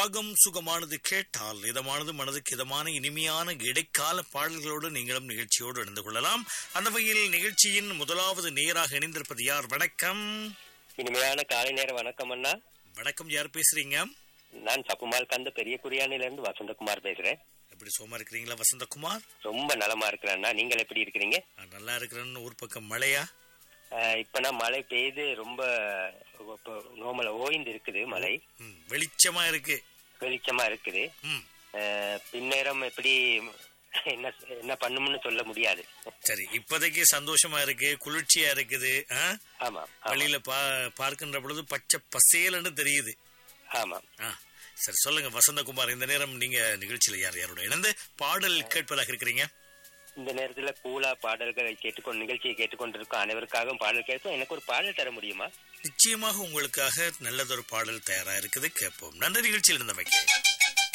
ராகம் சுகமானது கேட்டால் இதமானது மனதுக்கு இதமான இனிமையான இடைக்கால பாடல்களோடு நீங்களும் நிகழ்ச்சியோடு இணைந்து கொள்ளலாம் அந்த வகையில் நிகழ்ச்சியின் முதலாவது நேராக இணைந்திருப்பது யார் வணக்கம் இனிமையான காலை நேர வணக்கம் அண்ணா வணக்கம் யார் பேசுறீங்க நான் சப்புமால் கந்த பெரிய குடியானில இருந்து வசந்தகுமார் பேசுறேன் எப்படி சும்மா இருக்கிறீங்களா வசந்தகுமார் ரொம்ப நலமா இருக்கிறேன் அண்ணா நீங்கள் எப்படி இருக்கிறீங்க நான் நல்லா இருக்கிறேன்னு ஊர் பக்கம் மழையா அஹ், இப்ப நான் மழை பெய்து ரொம்ப நோமல ஓய்ந்து இருக்குது மழை ம், வெளிச்சமா இருக்கு வெளிச்சமா இருக்குது ம் அஹ், பின்னேரம் எப்படி என்ன என்ன பண்ணும்னு சொல்ல முடியாது சரி இப்போதைக்கு சந்தோஷமா இருக்கு குளிர்ச்சியா இருக்குது ஆ? ஆமா ஆமா, வெளியில பா பார்க்கின்ற பொழுது பச்சை பசேலன்னு தெரியுது ஆமா ஆ, சரி சொல்லுங்க வசந்தகுமார் இந்த நேரம் நீங்க நிகழ்ச்சியில யார் யாரோட இணைந்து பாடல் கேட்பதாக இருக்கிறீங்க இந்த நேரத்துல கூலா பாடல்களை கேட்டுக்கொண்டு நிகழ்ச்சியை கேட்டுக்கொண்டிருக்கும் அனைவருக்காகவும் பாடல் கேட்போம் எனக்கு ஒரு பாடல் தர முடியுமா நிச்சயமாக உங்களுக்காக நல்லதொரு பாடல் தயாரா இருக்குது கேட்போம் நன்றி நிகழ்ச்சியில் இருந்தமைக்கு